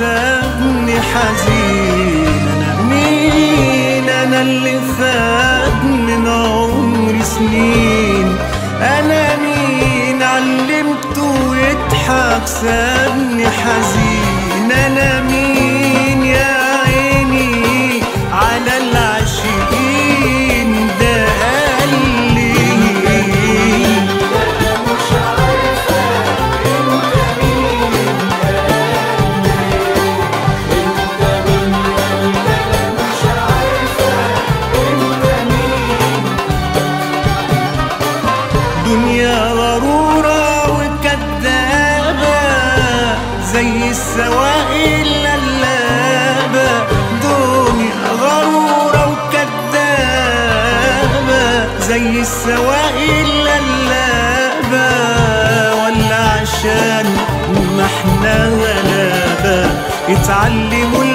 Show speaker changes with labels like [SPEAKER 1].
[SPEAKER 1] سابني حزين انا مين انا اللي فات من عمري سنين انا مين علمته يضحك سابني حزين انا مين يا عيني على العاشقين ده قال لي دنيا غرورة وكدابة زي السواقي اللبابة دنيا غرورة وكدابة زي السواقي اللبابة ولا عشان ما احنا غلابة اتعلموا